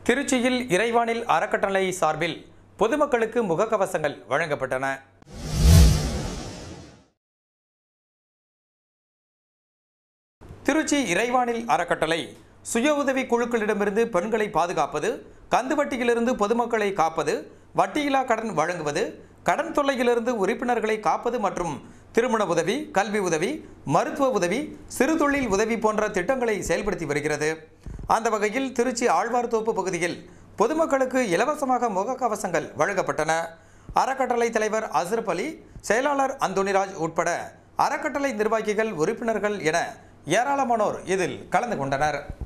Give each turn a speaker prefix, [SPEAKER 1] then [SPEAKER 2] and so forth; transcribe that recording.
[SPEAKER 1] திருச்சியில் இறைவானில் அறக்கட்டளை சார்பில் பொதுமக்களுக்கு முகக்கவசங்கள் வழங்கப்பட்டன திருச்சி இறைவானில் அறக்கட்டளை சுய உதவி குழுக்களிடமிருந்து பெண்களை பாதுகாப்பது கந்து வட்டியிலிருந்து பொதுமக்களை காப்பது வட்டியில்லா கடன் வழங்குவது கடன் தொல்லையிலிருந்து உறுப்பினர்களை காப்பது மற்றும் திருமண உதவி கல்வி உதவி மருத்துவ உதவி சிறுதொழில் உதவி போன்ற திட்டங்களை செயல்படுத்தி வருகிறது அந்த வகையில் திருச்சி ஆழ்வார்தோப்பு பகுதியில் பொதுமக்களுக்கு இலவசமாக முகக்கவசங்கள் வழங்கப்பட்டன அறக்கட்டளை தலைவர் அசரப் அலி செயலாளர் அந்தோனிராஜ் உட்பட அறக்கட்டளை நிர்வாகிகள் உறுப்பினர்கள் என ஏராளமானோர் இதில் கலந்து கொண்டனர்